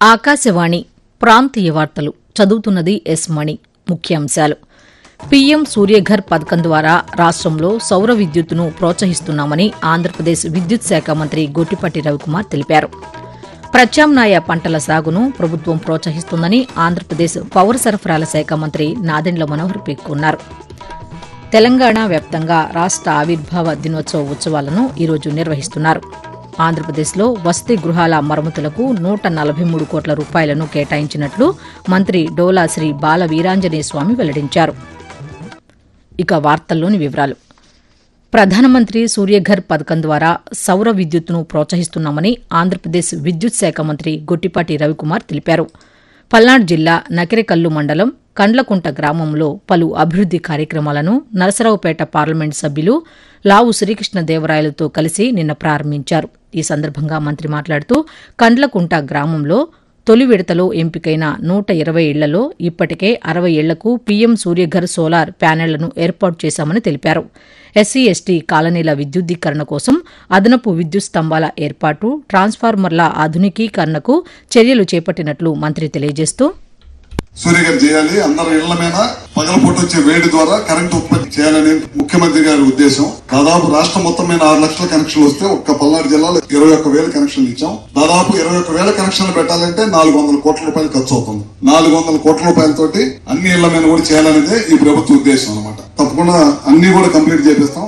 ఆకాశవాణి ప్రాంతీయ వార్తలు చదువుతున్నది ఎస్ మణి ముఖ్యాంశాలు పీఎం సూర్యఘర్ పథకం ద్వారా రాష్టంలో సౌర విద్యుత్తును ప్రోత్సహిస్తున్నామని ఆంధ్రప్రదేశ్ విద్యుత్ శాఖ మంత్రి గొట్టిపాటి రవికుమార్ తెలిపారు ప్రత్యామ్నాయ పంటల సాగును ప్రభుత్వం ప్రోత్సహిస్తుందని ఆంధ్రప్రదేశ్ పౌర సరఫరాల శాఖ మంత్రి నాదెండ్ల మనోహర్ పేర్కొన్నారు తెలంగాణ వ్యాప్తంగా రాష్ట ఆవిర్భావ దినోత్సవ ఉత్సవాలను ఈరోజు నిర్వహిస్తున్నారు ఆంధ్రప్రదేశ్లో వసతి గృహాల మరమ్మతులకు నూట నలభై మూడు కోట్ల రూపాయలను కేటాయించినట్లు మంత్రి డోలా శ్రీ బాల వీరాంజనేయ స్వామి వెల్లడించారు ఇక వార్తల్లోని వివరాలు ప్రధానమంత్రి సూర్యఘర్ పథకం ద్వారా సౌర విద్యుత్తును ప్రోత్సహిస్తున్నామని ఆంధ్రప్రదేశ్ విద్యుత్ శాఖ మంత్రి గొట్టిపాటి రవికుమార్ తెలిపారు పల్నాడు జిల్లా నకిరేకల్లు మండలం కండ్లకుంట గ్రామంలో పలు అభివృద్ది కార్యక్రమాలను నరసరావుపేట పార్లమెంటు సభ్యులు లావు శ్రీకృష్ణదేవరాయలతో కలిసి నిన్న ప్రారంభించారు ఈ సందర్భంగా మంత్రి మాట్లాడుతూ కండ్లకుంట గ్రామంలో తొలి విడతలో ఎంపికైన నూట ఇరవై ఇళ్లలో ఇప్పటికే అరవై ఇళ్లకు పీఎం సూర్యఘర్ సోలార్ ప్యానెళ్లను ఏర్పాటు చేశామని తెలిపారు ఎస్సీ ఎస్టీ కాలనీల విద్యుద్దీకరణ కోసం అదనపు విద్యుత్ స్తంభాల ఏర్పాటు ట్రాన్స్ఫార్మర్ల ఆధునికీకరణకు చర్యలు చేపట్టినట్లు మంత్రి తెలియజేస్తూ సూర్యగారు చేయాలి అందరి ఇళ్ల మీద పగలపూట వచ్చే వేడి ద్వారా కరెంట్ ఉత్పత్తి చేయాలని ముఖ్యమంత్రి గారి ఉద్దేశం దాదాపు రాష్ట్రం మొత్తం మీద ఆరు లక్షల కనెక్షన్లు వస్తే ఒక్క పల్నాడు జిల్లాలో ఇరవై ఒక్క వేల కనెక్షన్లు ఇచ్చాం దాదాపు ఇరవై ఒక్క వేల కనెక్షన్లు పెట్టాలంటే నాలుగు వందల కోట్ల రూపాయలు ఖర్చు అవుతుంది నాలుగు వందల కోట్ల రూపాయలతోటి అన్ని ఇళ్ల మీద కూడా చేయాలనేదే ఈ ప్రభుత్వ ఉద్దేశం అన్నమాట తప్పకుండా అన్ని కూడా కంప్లీట్ చేపిస్తాం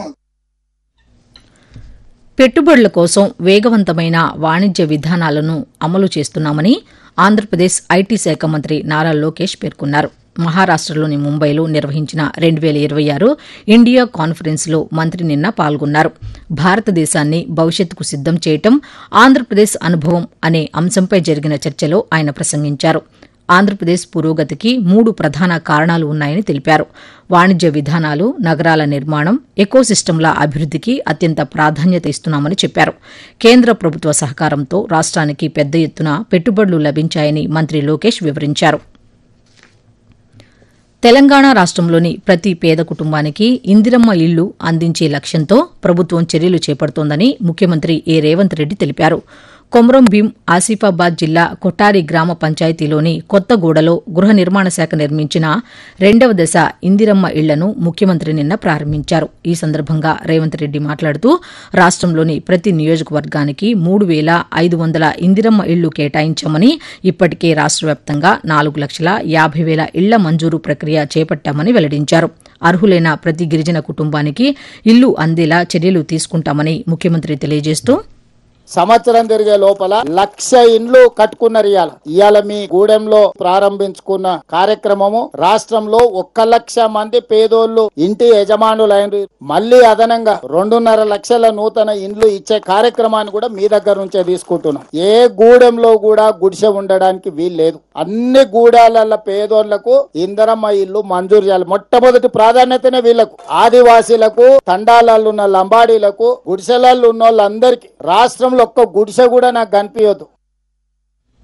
పెట్టుబడుల కోసం వేగవంతమైన వాణిజ్య విధానాలను అమలు చేస్తున్నామని ఆంధ్రప్రదేశ్ ఐటీ శాఖ మంత్రి నారా లోకేష్ పేర్కొన్నారు మహారాష్టలోని ముంబైలో నిర్వహించిన రెండు వేల ఇరవై ఆరు ఇండియా కాన్ఫరెన్స్లో మంత్రి నిన్న పాల్గొన్నారు భారతదేశాన్ని భవిష్యత్తుకు సిద్దం చేయటం ఆంధ్రప్రదేశ్ అనుభవం అనే అంశంపై జరిగిన చర్చలో ఆయన ప్రసంగించారు ఆంధ్రప్రదేశ్ పురోగతికి మూడు ప్రధాన కారణాలు ఉన్నాయని తెలిపారు వాణిజ్య విధానాలు నగరాల నిర్మాణం ఎకోసిస్టమ్ల అభివృద్దికి అత్యంత ప్రాధాన్యత ఇస్తున్నామని చెప్పారు కేంద్ర ప్రభుత్వ సహకారంతో రాష్ట్రానికి పెద్ద ఎత్తున పెట్టుబడులు లభించాయని మంత్రి లోకేష్ వివరించారు తెలంగాణ రాష్ట్రంలోని ప్రతి పేద కుటుంబానికి ఇందిరమ్మ ఇళ్లు అందించే లక్ష్యంతో ప్రభుత్వం చర్యలు చేపడుతోందని ముఖ్యమంత్రి ఏ రేవంత్ రెడ్డి తెలిపారు కొమరం భీం ఆసిఫాబాద్ జిల్లా కొట్టారి గ్రామ పంచాయతీలోని కొత్తగూడలో గృహ నిర్మాణ శాఖ నిర్మించిన రెండవ దశ ఇందిరమ్మ ఇళ్లను ముఖ్యమంత్రి నిన్న ప్రారంభించారు ఈ సందర్భంగా రేవంత్ రెడ్డి మాట్లాడుతూ రాష్ట్రంలోని ప్రతి నియోజకవర్గానికి మూడు వేల ఐదు వందల ఇందిరమ్మ ఇళ్లు కేటాయించామని ఇప్పటికే రాష్ట్ర వ్యాప్తంగా నాలుగు లక్షల యాభై వేల ఇళ్ల మంజూరు ప్రక్రియ చేపట్టామని వెల్లడించారు అర్హులైన ప్రతి గిరిజన కుటుంబానికి ఇల్లు అందేలా చర్యలు తీసుకుంటామని ముఖ్యమంత్రి తెలియజేస్తూ సంవత్సరం తిరిగే లోపల లక్ష ఇండ్లు కట్టుకున్నారు ఇవాళ ఇవాళ మీ గూడెంలో ప్రారంభించుకున్న కార్యక్రమము రాష్ట్రంలో ఒక్క లక్ష మంది పేదోళ్లు ఇంటి యజమానులైన మళ్ళీ అదనంగా రెండున్నర లక్షల నూతన ఇండ్లు ఇచ్చే కార్యక్రమాన్ని కూడా మీ దగ్గర నుంచే తీసుకుంటున్నాం ఏ గూడెంలో కూడా గుడిసె ఉండడానికి వీలు లేదు అన్ని గూడాల పేదోళ్లకు ఇందరమ్మ ఇల్లు మంజూరు చేయాలి మొట్టమొదటి ప్రాధాన్యతనే వీళ్లకు ఆదివాసీలకు తండాలలో ఉన్న లంబాడీలకు గుడిసెలలో ఉన్న వాళ్ళందరికీ రాష్ట్రంలో ఒక్క గుడిసె కూడా నాకు కనిపించదు